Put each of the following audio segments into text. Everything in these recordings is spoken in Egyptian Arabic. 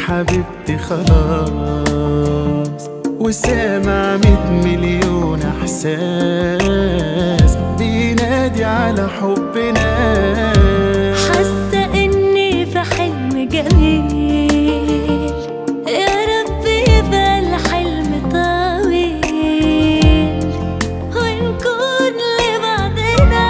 حبيبتي خلاص وسامع ميت مليون احساس بينادي على حبنا حاسة إني في حلم جميل يا رب يبقى الحلم طويل ونكون لبعضنا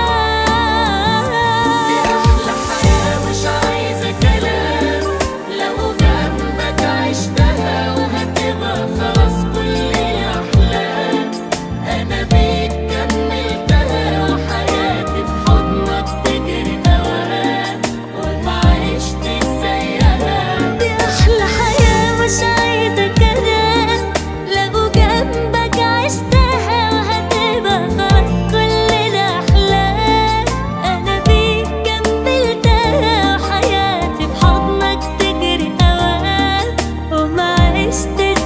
دي أحلى حياة مش عايزة كلام لو جنبك عشتها وهتبقى خلاص كل الأحلام أنا بيك كملتها وحياتي في حضنك تجري أوام وما عشتش زيها دي أحلى حياة مش عايزة كلام لو جنبك عشتها وهتبقى خلاص كل الأحلام أنا بيك كملتها وحياتي في حضنك تجري أوام وما عشتش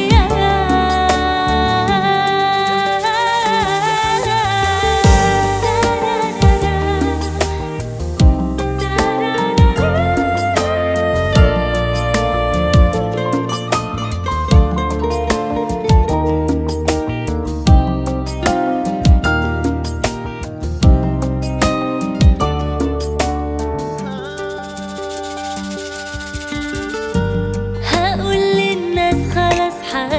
هقول للناس خلاص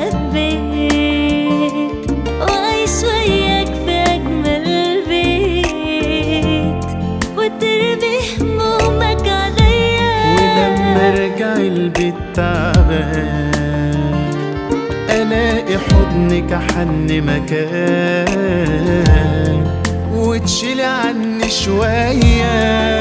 حبيت وعيش وياك في أجمل بيت وترمي همومك عليا ولما ارجع البيت تعبان الاقي حضنك احن مكان وتشيلي عني شويه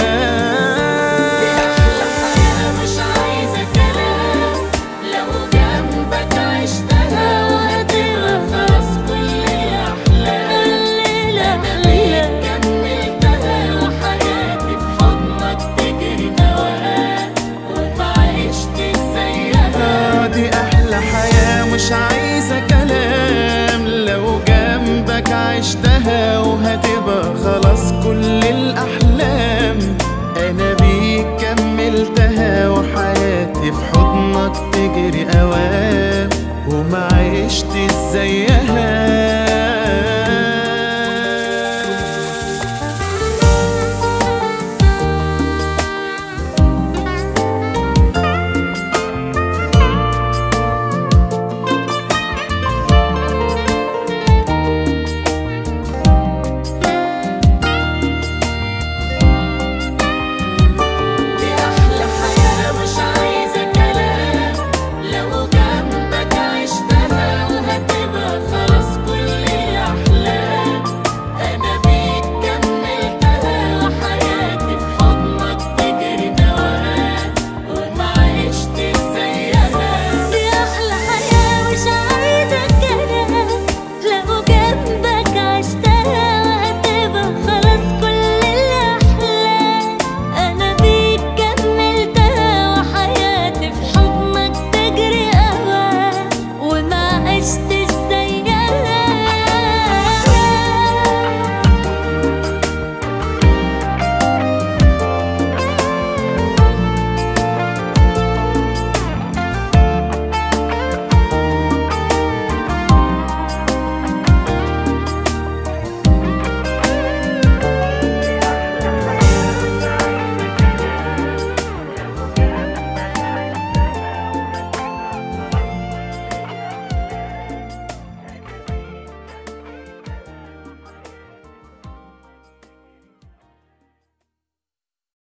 مش عايزة كلام لو جنبك عشتها وهتبقى خلاص كل الأحلام أنا بيك كملتها وحياتي في حضنك تجري أوام وما عشتش زيها آه دي احلى حياه مش عايزه كلام لو جنبك عشتها وهتبقى خلاص كل الاحلام انا بيك كملتها وحياتي في حضنك تجري اوام